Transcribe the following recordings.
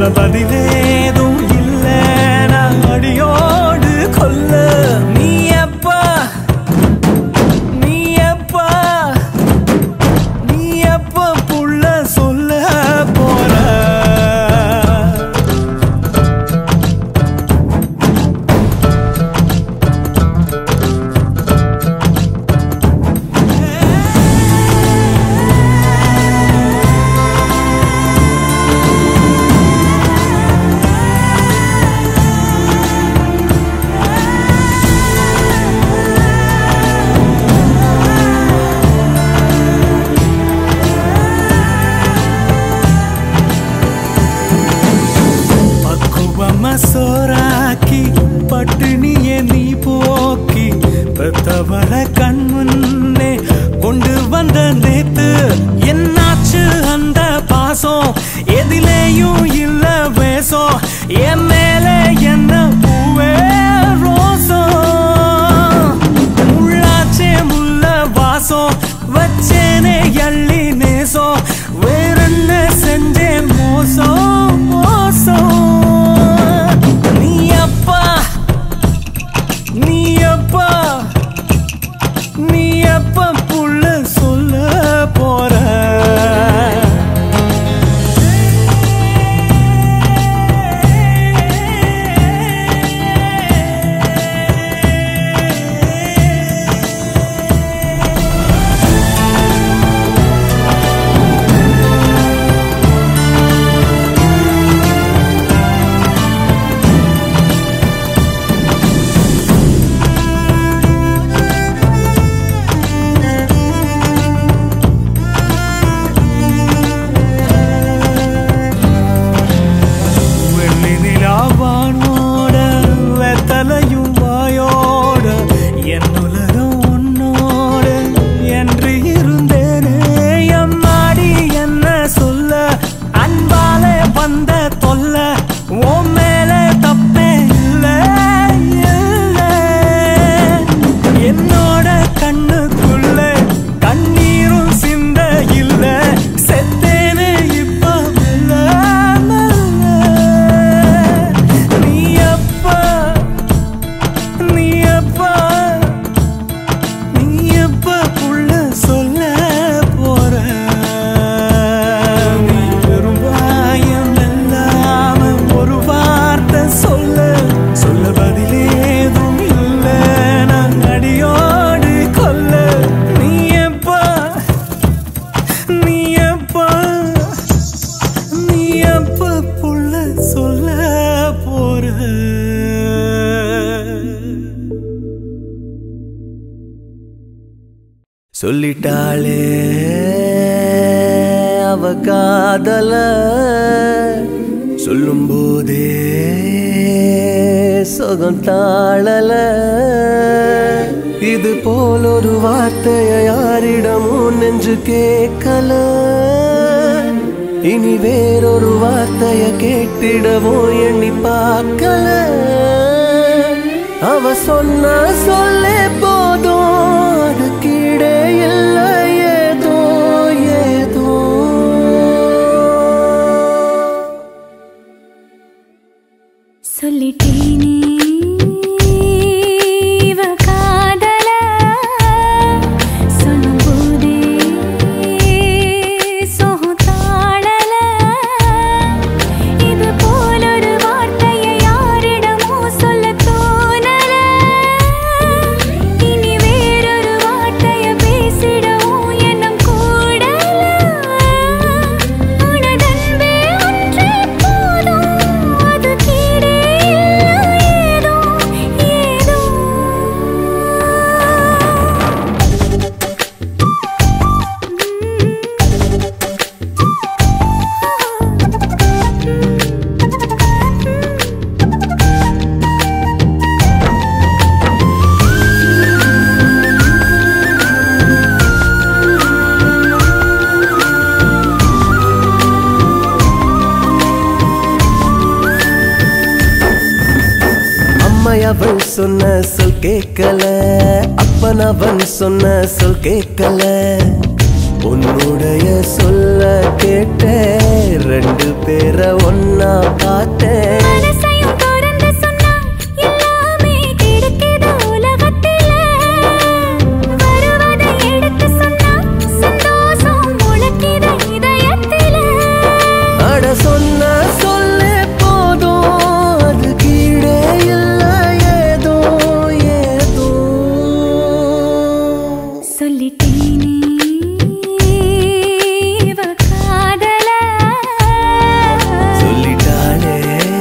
சொல்ல பதிலேதும் இல்ல நான் அடியோடு கொல்ல நீ எப்பா நீ எப்பா நீ எப்ப புள்ள சொல்ல போற பக்குவம சோறாக்கி பட்டினிய நீ போக்கி பெத்தவள கண் முன்னே கொண்டு வந்த நேத்து என்னாச்சு அந்த பாசம் எதிலேயும் இல்ல வேஷம் என் மேல என்ன பூவே ரோசம் முள்ளாச்சே முள்ள வாசம் வச்சேனே எள்ளி நேசம் வேறென்ன செஞ்சேன் மோசம் மோசம் நீ அப்பா நீ அப்பா நீ அப்பா புள்ள சொல்ல போற வெள்ளி நிலாவானோட வெத்தலையும் வாயோட என் உலகம் உன்னோட என்று இருந்தேனே எம்மாடி என்ன சொல்ல அன்பால வந்த தொல்ல உன் மேல தப்பே இல்ல இல்ல என்னோட கண்ணுக்குள்ள கண்ணீரும் சிந்த இல்ல செத்தேனே இப்ப மெல்ல மெல்ல. நீ அப்பா நீ அப்பா நீ அப்பா புள்ள சொல்ல போற நீ வெறும் வாயம் இல்லாம ஒரு வார்த்தை சொல்ல சொல்ல பதிலேதும் இல்ல நான் அடியோடு கொல்ல நீ எப்பா நீ எப்பா நீ எப்ப புள்ள சொல்ல போற சொல்லிட்டாளே அவ காதல சொல்லும் போதே சுகம் தாழல இது போல் ஒரு வார்த்தைய யாரிடமும் நெஞ்சு கேட்கல இனி வேறொரு வார்த்தைய கேட்டிடவும் எண்ணி பார்க்கல அவ சொன்ன சொல்லே போதும் அதுக்கிடே இல்லை ஏதோ ஏதோ சொல்லிட்டேனே இவ காதல சொல்லும்போதே சோகம் தாழல இது போலொரு வார்த்தையை யாரிடமும் சொல்ல தோணல இனி வேறொரு வார்த்தைய பேசிடவும் எண்ணம் கூடல உனதன்பே ஒன்றே போதும் அது கீழே ஏதோ ஏதோ அம்மை அவன் சொன்ன சொல் கேட்கல அப்பன் அவன் சொன்ன சொல் கேட்கல உன்னுடைய சொல்ல கேட்டேன் ரெண்டு பேரை ஒன்னா பார்த்தேன் மனசையும் திறந்து சொன்னா எல்லாமே கிடைக்குது உலகத்தில. வருவதை எடுத்து சொன்னா சந்தோஷம் முளைக்குது இதயத்தில. அட சொன்ன சொல்லே போதும் அது கீழே இல்ல ஏதோ ஏதோ சொல்லிட்டேனே இவ காதல. சொல்லிட்டாளே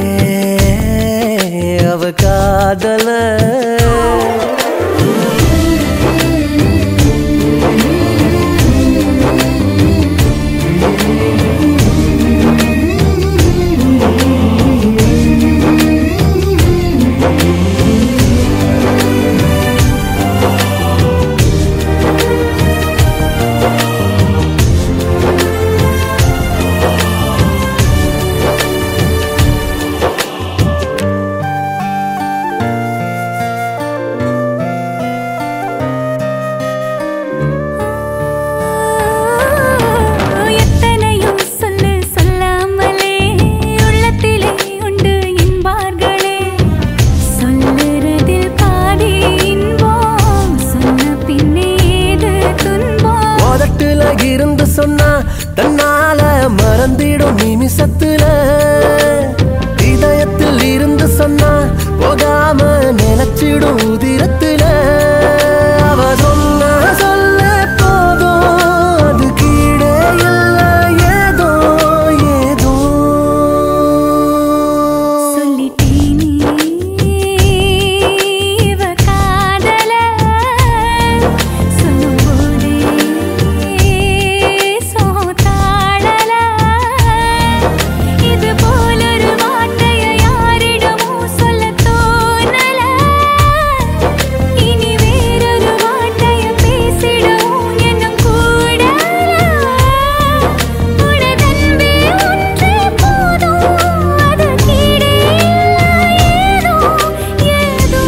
அவ காதல எத்தனையோ சொல்லு சொல்லாமலே உள்ளத்திலே உண்டு என்பார்களே சொல்லுறதில் பாதி இன்பம் சொன்ன பின்னே ஏது துன்பம் உதட்டுல இருந்து சொன்னா தன்னால மறந்திடும் நிமிஷத்துல இதயத்தில் இருந்து சொன்னா போகாம நினைச்சிடும் உதிரத்துல அவ சொன்ன சொல்ல போதும் அது கீழே இல்ல ஏதோ ஏதோ சொல்லிட்டேனே இவ காதல சொல்லும்போதே சோதாடல இது போலொரு வார்த்தையை யாரிடமும் சொல்லத் தோணல இனி வேறொரு வார்த்தையை பேசிடவும் எண்ணம் கூடல உனதன்பே ஒன்றே போதும் அது கீழே ஏதோ ஏதோ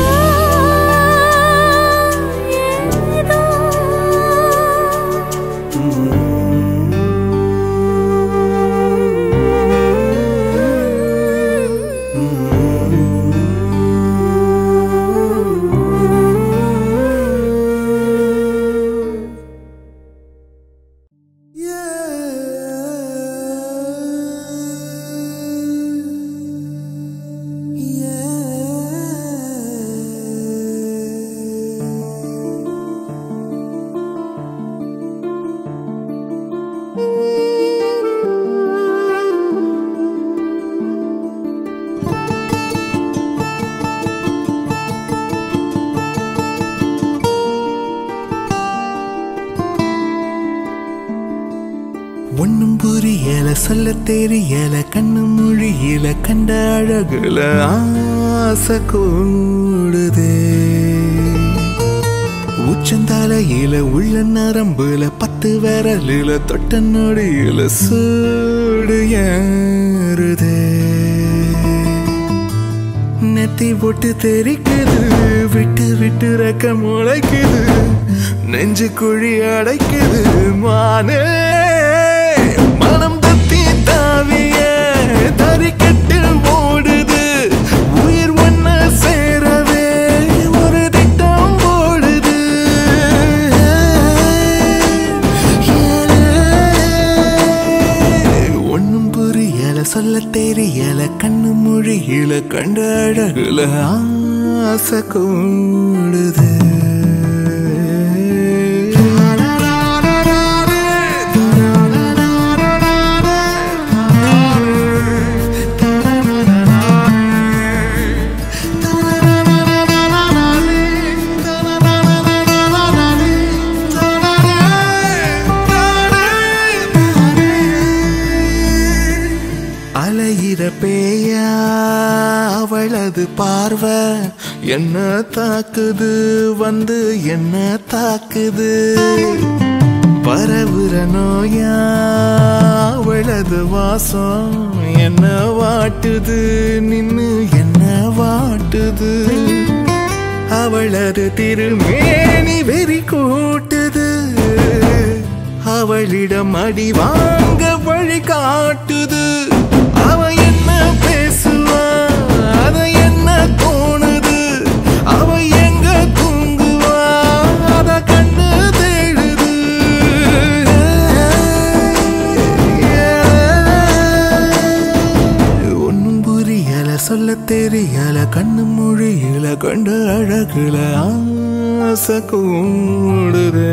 ஒண்ணும் புரியல சொல்ல தெரியல கண்ணு மொழியில கண்ட அழகுல ஆசை கூடுதே உச்சந்தாலையில உள்ள நரம்புல பத்து விரலில தொட்ட நொடியில சூடு ஏறுதே நெத்தி போட்டு தெரிக்குது விட்டு விட்டு ரெக்க முளைக்குது நெஞ்சு குழி அடைக்குது மானே மனம் தத்தி தாவிய தறிக்கட்டு ஓடுது உயிர் ஒன்ன சேரவே ஒரு திட்டம் ஓடுது ஒண்ணும் புரியல சொல்ல தெரியல கண்ணு மொழியில கண்ட அழகுல ஆசை கூடுது அலையிற பேயா அவளது பார்வை என்ன தாக்குது வந்து என்ன தாக்குது பரவுற நோயா அவளது வாசம் என்ன வாட்டுது நின்னு என்ன வாட்டுது அவளது திருமேனி வெறி கூட்டுது அவளிடம் அடி வாங்க வழி காட்டுது அவ என்ன பேசுவா அத என்ன தோணுது அவ எங்க தூங்குவா அத கண்ணு தேடுது ஒன்னும் புரியல சொல்ல தெரியல கண்ணு மொழியில கண்ட அழகுல ஆசை கூடுது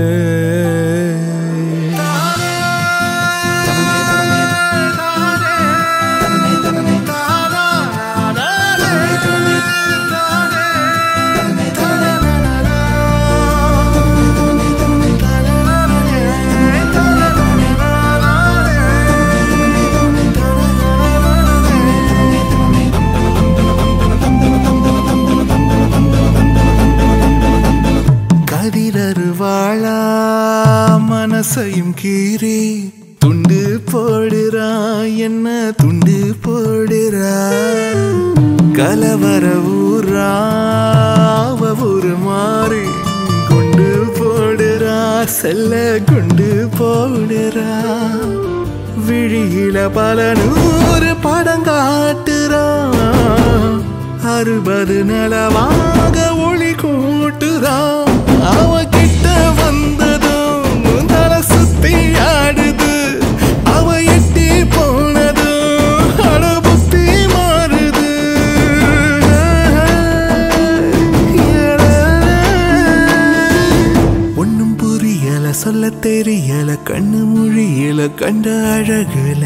கதிரருவாளா மனசையும் கீறி துண்டு போடுறா என்ன துண்டு போடுறா கலவர ஊரா அவ ஒரு மாறி கொண்டு போடுறா செல்ல கொண்டு போடுறா விழியில பல நூறு படம் காட்டுறா அறுபது நிலவாக ஒளி கூட்டுறா அவ கிட்ட வந்ததும் தலை சுத்தி ஆடுது அவ எட்டி போனதும் அட புத்தி மாறுது ஒன்னும் புரியல சொல்ல தெரியல கண்ணு மொழியில கண்ட அழகுல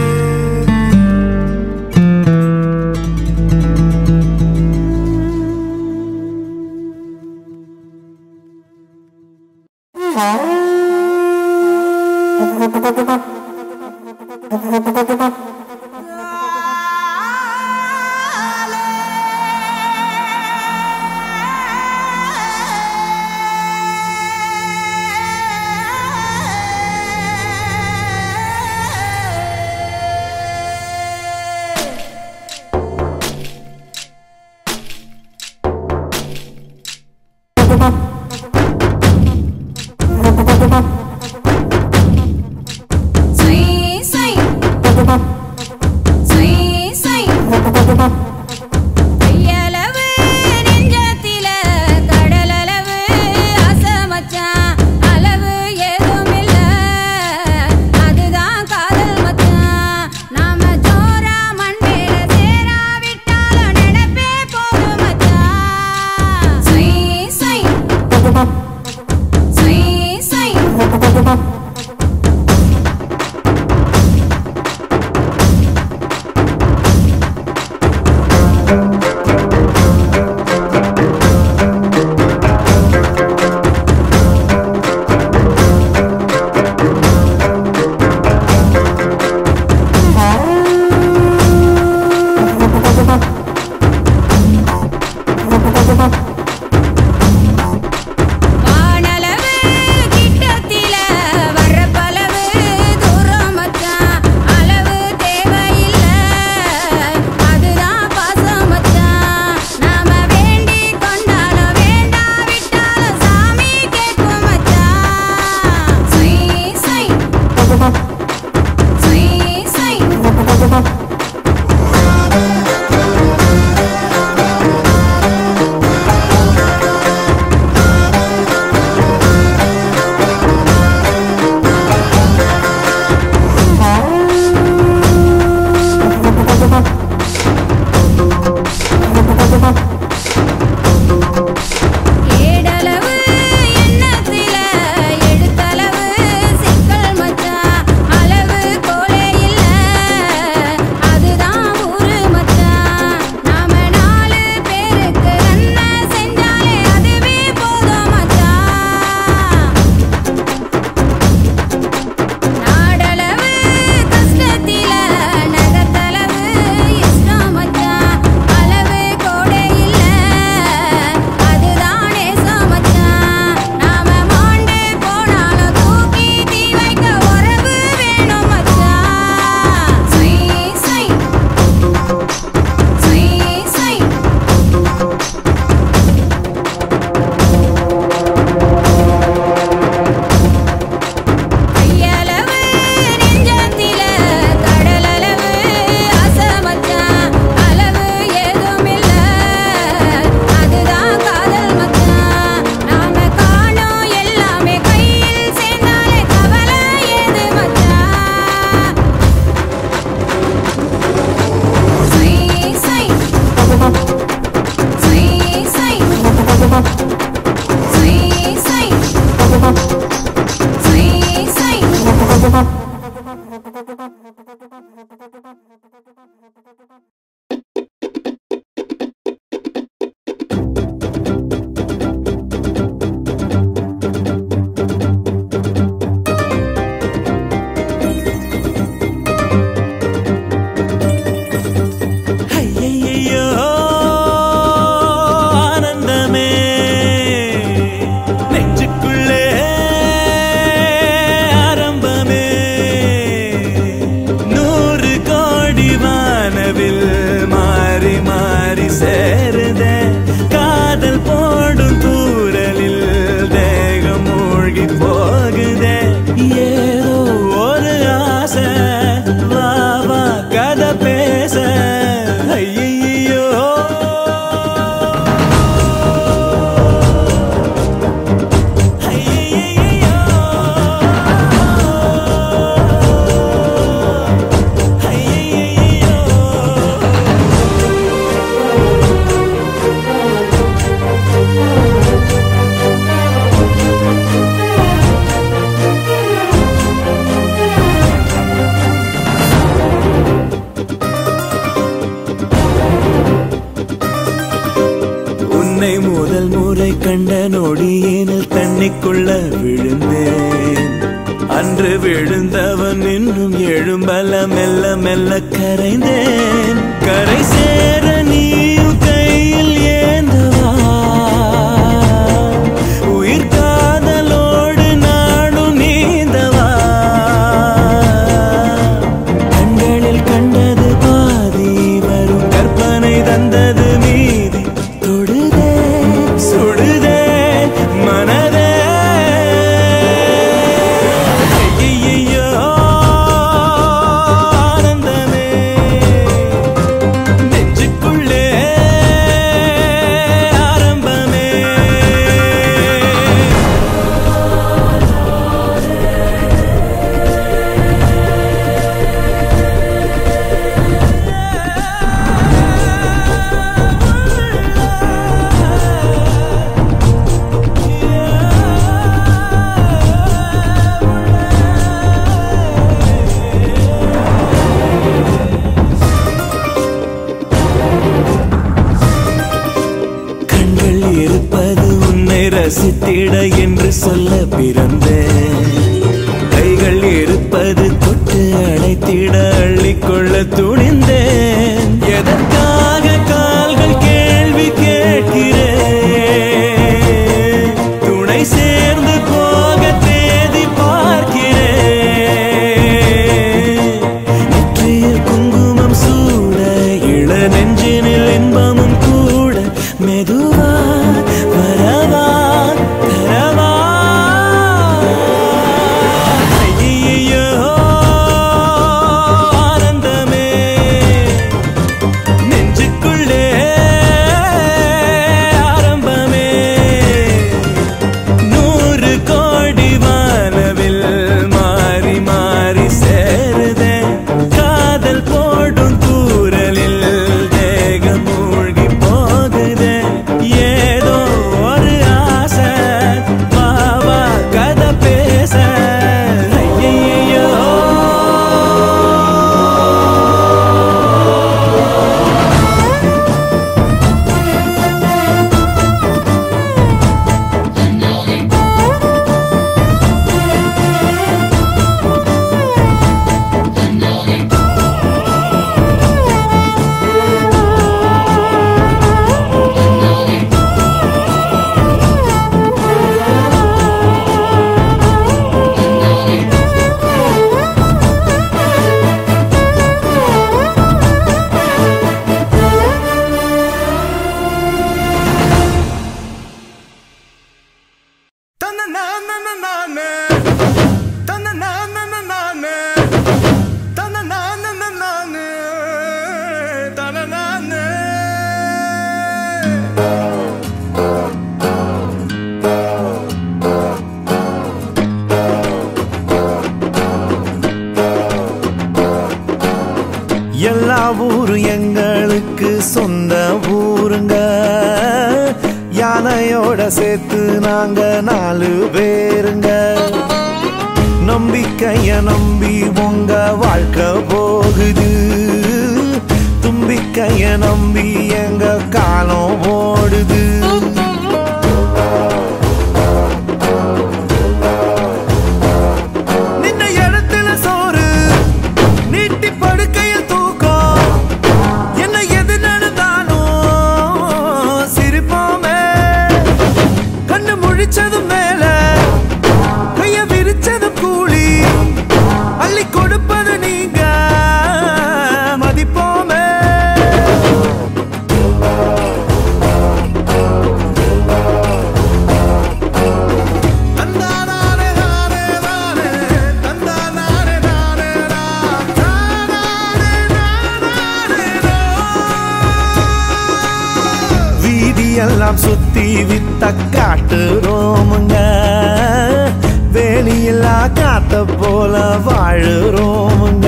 சை சை சை சை கையளவு நெஞ்சத்தில கடலளவு ஆசை மச்சான் அளவு ஏதும் இல்ல அதுதான் காதல் மச்சான் நாம ஜோரா மண்மேல சேரா விட்டாலும் நினைப்பே போதும் மச்சான் சை சை சை சை ஐயையையோ, ஆனந்தமே நெஞ்சுக்குள்ளே ஆரம்பமே நூறு கோடி வானவில் மாறி மாறி சேருதே காதல் போடும் தூரலில் தேகம் மூழ்கி போகுதே ஏதோ ஒரு ஆசை வா வா கதை பேச ஐயையோ ஐயையையோ. ஐயையையோ. உன்னை முதல் முறை கண்ட நொடியேனில் தண்ணிக்குள்ள விழுந்தேன் அன்று விழுந்தவன் இன்னும் எழும்பல மெல்ல மெல்ல கரைந்தேன் கரை சேர நீயும் கையில் ஏந்தவா உயிர் காதலோடு நாடும் நீந்தவா கண்களில் கண்டது பாதி வரும் கற்பனை தந்தது மீதி தொடுதே சுடுதே மனதே ஐயையோ, ஆனந்தமே நெஞ்சுக்குள்ளே ஆரம்பமே கண்கள் இருப்பது உன்னை ரசித்திட என்று சொல்ல பிறந்தேன் கைகள் இருப்பது தொட்டு அழைத்திட அள்ளிக்கொள்ள துணிந்தேன் எதற்காக கால்கள் கேள்வி கேட்கிறேன் துணை சேர்ந்து போக தேதி பார்க்கிறேன் நெற்றியில் குங்குமம் சூட இள நெஞ்சினில் இன்பமும் கூட மெதுவா வரவா தரவா ஐயையோ, ஆனந்தமே நெஞ்சுக்குள்ளே ஆரம்பமே நூறு கோடி வானவில் மாறி மாறி சேருதே காதல் போடும் தூரலில் தேகம் மூழ்கி போகுதே ஏதோ ஒரு ஆசை வா வா கதை பேச ஐயையோ எல்லா ஊரும் எங்களுக்கு சொந்த ஊருங்க யானையோட சேர்த்து நாங்க நாலு பேருங்க நம்பிக்கை தும்பிக்கைய நம்பி உங்க வாழ்க்கை போகுது தும்பிக்கைய நம்பி எங்க காலம் ஓடுது நின்ன இடத்துல சோறு நீட்டி படுக்கையில் தூக்கம் என்ன எது நடந்தாலும் சிரிப்போமே கண்ணு முழிச்சதும் மேல கைய விரிச்சதும் கூலி அள்ளி கொடுப்பது நீங்க மதிப்போமே தந்தானாரே நானே நானே, தந்தானாரே நானே நான், தானாரே நானாரே நான். வீதியெல்லாம் சுத்தி வித்த காட்டுறோமுங்க வேலியில்லா காத்த போல வாழுறோமுங்க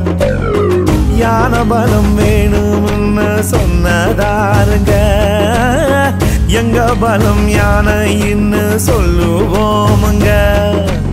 யான பலம் வேணும்னு சொன்னதாருங்க எங்க பலம் யானைன்னு சொல்லுவோமுங்க